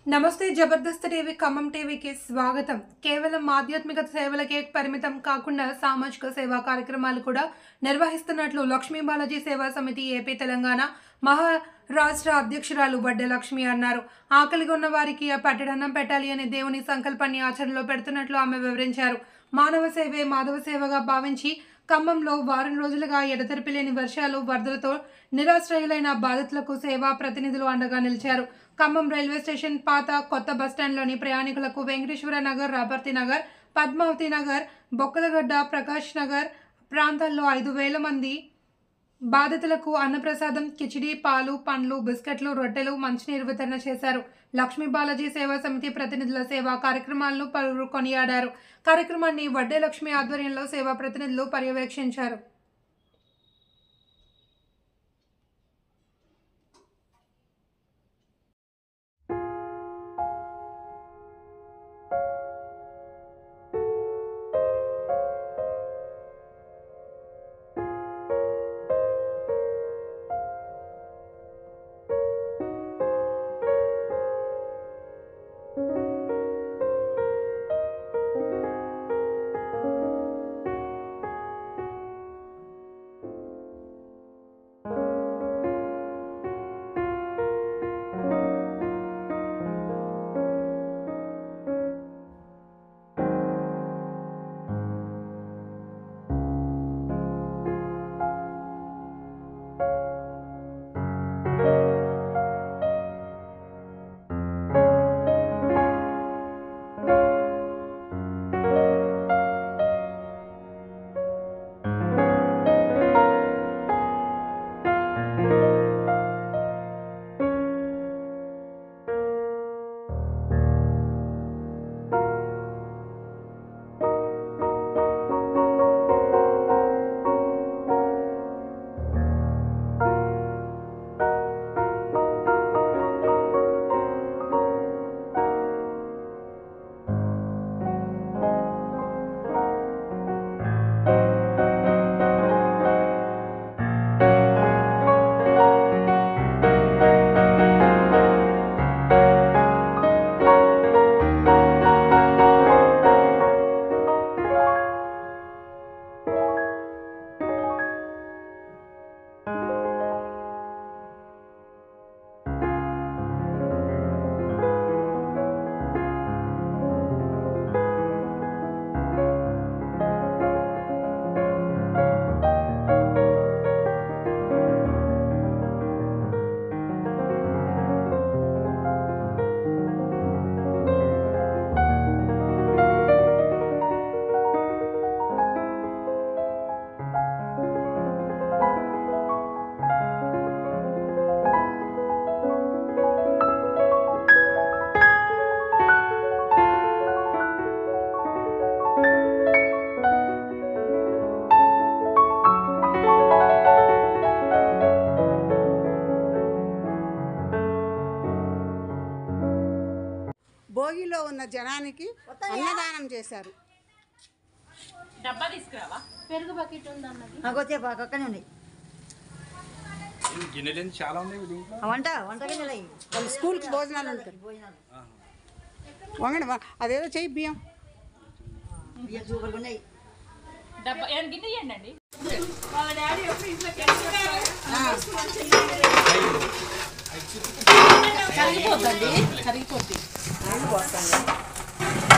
నమస్తే జబర్దస్త్ టీవీ ఖమ్మం టీవీకి స్వాగతం కేవలం ఆధ్యాత్మిక సేవలకే పరిమితం కాకుండా సామాజిక సేవా కార్యక్రమాలు కూడా నిర్వహిస్తున్నట్లు లక్ష్మీ బాలాజీ సేవా సమితి ఏపీ తెలంగాణ మహారాష్ట్ర అధ్యక్షురాలు వడ్డే లక్ష్మి అన్నారు ఆకలిగా ఉన్న వారికి పట్టడన్నం పెట్టాలి అనే దేవుని సంకల్పాన్ని ఆచరణలో పెడుతున్నట్లు ఆమె వివరించారు మానవ సేవే మాధవ సేవగా భావించి ఖమ్మంలో వారం రోజులుగా ఎడతెరిపి లేని వర్షాలు వరదలతో నిరాశ్రయులైన బాధితులకు సేవా ప్రతినిధులు అండగా నిలిచారు ఖమ్మం రైల్వే స్టేషన్ పాత కొత్త బస్టాండ్లోని ప్రయాణికులకు వెంకటేశ్వర నగర్ రాపర్తి నగర్ పద్మావతి నగర్ బొక్కలగడ్డ ప్రకాష్ నగర్ ప్రాంతాల్లో ఐదు వేల మంది బాధితులకు అన్నప్రసాదం కిచిడి పాలు పండ్లు బిస్కెట్లు రొట్టెలు మంచినీరు వితరణ చేశారు లక్ష్మీ బాలాజీ సేవా సమితి ప్రతినిధుల సేవా కార్యక్రమాలను పలువురు కొనియాడారు కార్యక్రమాన్ని వడ్డే లక్ష్మి ఆధ్వర్యంలో సేవా ప్రతినిధులు పర్యవేక్షించారు భోగిలో ఉన్న జనానికి అన్నదానం చేశారు అగొచ్చే పక్కనే ఉన్నాయి గిన్నెలు ఏంది చాలా ఉన్నాయి దీంట్లో ఆ వంట వంట గిన్నెలు అయ్యి వాళ్ళు స్కూల్కి భోజనాలు ఉంటారు వంగండి వా- అదేదో చెయ్యి బియ్యం బియ్యం సూపర్గా ఉన్నాయి కరిగిపోద్దండి కరిగిపోద్ది